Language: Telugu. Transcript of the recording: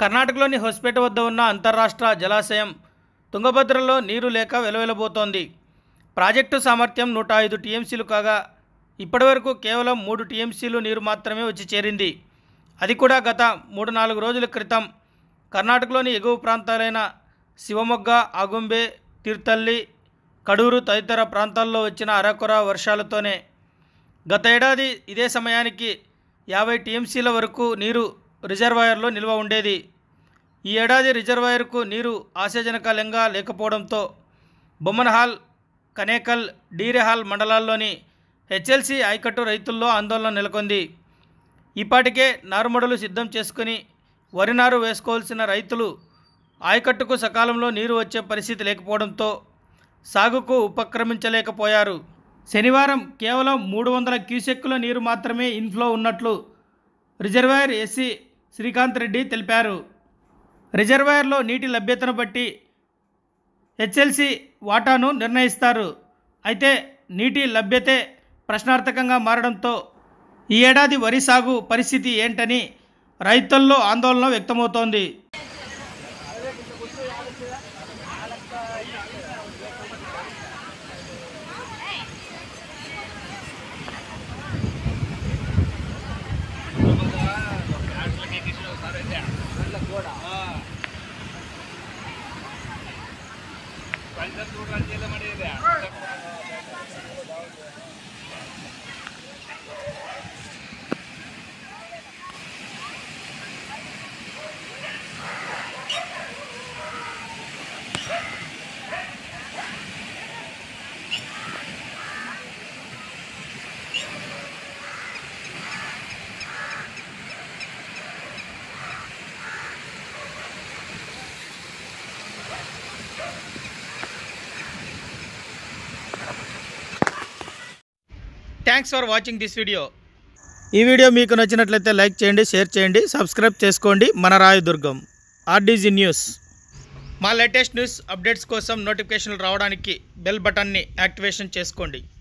కర్ణాటకలోని హొస్పేట వద్ద ఉన్న అంతర్రాష్ట్ర జలాశయం తుంగభద్రలో నీరు లేక వెలవెలబోతోంది ప్రాజెక్టు సామర్థ్యం నూట ఐదు టీఎంసీలు కాగా ఇప్పటివరకు కేవలం మూడు టీఎంసీలు నీరు మాత్రమే వచ్చి చేరింది అది కూడా గత మూడు నాలుగు రోజుల క్రితం కర్ణాటకలోని ఎగువ ప్రాంతాలైన శివమొగ్గ ఆగుంబే తీర్థల్లి కడూరు తదితర ప్రాంతాల్లో వచ్చిన అరకొర వర్షాలతోనే గత ఏడాది ఇదే సమయానికి యాభై టీఎంసీల వరకు నీరు రిజర్వాయర్లో నిల్వ ఉండేది ఈ ఏడాది రిజర్వాయర్కు నీరు ఆశాజనకంగా లేకపోవడంతో బొమ్మనహాల్ కనేకల్ డీరెహాల్ మండలాల్లోని హెచ్ఎల్సి ఆయకట్టు రైతుల్లో ఆందోళన నెలకొంది ఇప్పటికే నారుమడులు సిద్ధం చేసుకుని వరి నారు వేసుకోవాల్సిన రైతులు ఆయకట్టుకు సకాలంలో నీరు వచ్చే పరిస్థితి లేకపోవడంతో సాగుకు ఉపక్రమించలేకపోయారు శనివారం కేవలం మూడు వందల క్యూసెక్కుల నీరు మాత్రమే ఇన్ఫ్లో ఉన్నట్లు రిజర్వాయర్ ఎస్సీ శ్రీకాంత్ రెడ్డి తెలిపారు రిజర్వాయర్లో నీటి లభ్యతను బట్టి హెచ్ఎల్సి వాటాను నిర్ణయిస్తారు అయితే నీటి లభ్యతే ప్రశ్నార్థకంగా మారడంతో ఈ ఏడాది వరి సాగు పరిస్థితి ఏంటని రైతుల్లో ఆందోళన వ్యక్తమవుతోంది thanks for watching this video ఈ వీడియో మీకు నచ్చినట్లయితే లైక్ చేయండి షేర్ చేయండి సబ్స్క్రైబ్ చేసుకోండి మన రాయదుర్గం ఆర్డీజీ న్యూస్ మా లేటెస్ట్ న్యూస్ అప్డేట్స్ కోసం నోటిఫికేషన్లు రావడానికి బెల్ బటన్ని యాక్టివేషన్ చేసుకోండి